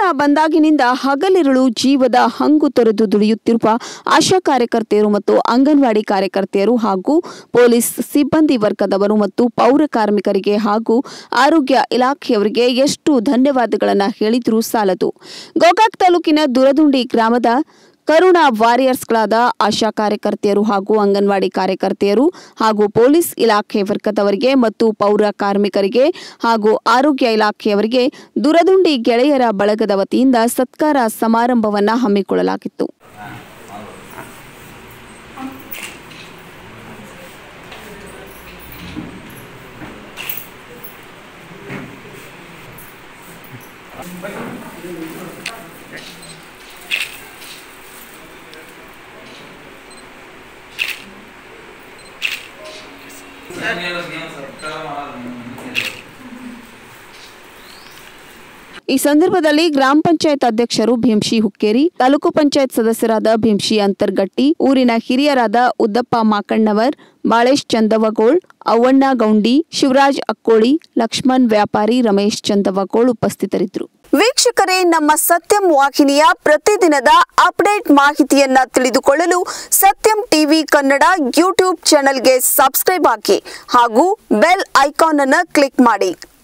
ಬಂದಾಗಿನಿಂದ ಹಗಲಿರುಳು ಜೀವದ ಹಂಗು ತೊರೆದು ದುಡಿಯುತ್ತಿರುವ ಆಶಾ ಕಾರ್ಯಕರ್ತೆಯರು ಮತ್ತು ಅಂಗನವಾಡಿ ಕಾರ್ಯಕರ್ತೆಯರು ಹಾಗೂ ಪೊಲೀಸ್ ಸಿಬ್ಬಂದಿ ವರ್ಗದವರು ಮತ್ತು ಪೌರ ಕಾರ್ಮಿಕರಿಗೆ ಹಾಗೂ ಆರೋಗ್ಯ ಇಲಾಖೆಯವರಿಗೆ ಎಷ್ಟು ಧನ್ಯವಾದಗಳನ್ನು ಹೇಳಿದರೂ ಸಾಲದು ಗೋಕಾಕ್ ತಾಲೂಕಿನ ದುರದುಂಡಿ ಗ್ರಾಮದ ಕರುಣಾ ವಾರಿಯರ್ಸ್ಗಳಾದ ಆಶಾ ಕಾರ್ಯಕರ್ತೆಯರು ಹಾಗೂ ಅಂಗನವಾಡಿ ಕಾರ್ಯಕರ್ತೆಯರು ಹಾಗೂ ಪೊಲೀಸ್ ಇಲಾಖೆ ವರ್ಗದವರಿಗೆ ಮತ್ತು ಪೌರ ಕಾರ್ಮಿಕರಿಗೆ ಹಾಗೂ ಆರೋಗ್ಯ ಇಲಾಖೆಯವರಿಗೆ ದುರದುಂಡಿ ಗೆಳೆಯರ ಬಳಗದ ವತಿಯಿಂದ ಸತ್ಕಾರ ಸಮಾರಂಭವನ್ನು ಹಮ್ಮಿಕೊಳ್ಳಲಾಗಿತ್ತು ಈ ಸಂದರ್ಭದಲ್ಲಿ ಗ್ರಾಮ ಪಂಚಾಯತ್ ಅಧ್ಯಕ್ಷರು ಭೀಮ್ಶಿ ಹುಕ್ಕೇರಿ ತಾಲೂಕು ಪಂಚಾಯತ್ ಸದಸ್ಯರಾದ ಭೀಮ್ಶಿ ಅಂತರ್ಗಟ್ಟಿ ಊರಿನ ಹಿರಿಯರಾದ ಉದ್ದಪ್ಪ ಮಾಕಣ್ಣವರ್ ಬಾಳೇಶ್ ಚಂದವಗೋಳ್ ಅವ್ವಣ್ಣ ಗೌಂಡಿ ಶಿವರಾಜ್ ಅಕ್ಕೋಳಿ ಲಕ್ಷ್ಮಣ್ ವ್ಯಾಪಾರಿ ರಮೇಶ್ ಚಂದವಗೋಳ್ ಉಪಸ್ಥಿತರಿದ್ದರು ವೀಕ್ಷಕರೇ ನಮ್ಮ ಸತ್ಯಂ ವಾಹಿನಿಯ ಪ್ರತಿದಿನದ ಅಪ್ಡೇಟ್ ಮಾಹಿತಿಯನ್ನ ತಿಳಿದುಕೊಳ್ಳಲು ಸತ್ಯಂ ಟಿವಿ ಕನ್ನಡ ಯೂಟ್ಯೂಬ್ ಚಾನೆಲ್ಗೆ ಸಬ್ಸ್ಕ್ರೈಬ್ ಹಾಕಿ ಹಾಗೂ ಬೆಲ್ ಐಕಾನ್ ಅನ್ನು ಕ್ಲಿಕ್ ಮಾಡಿ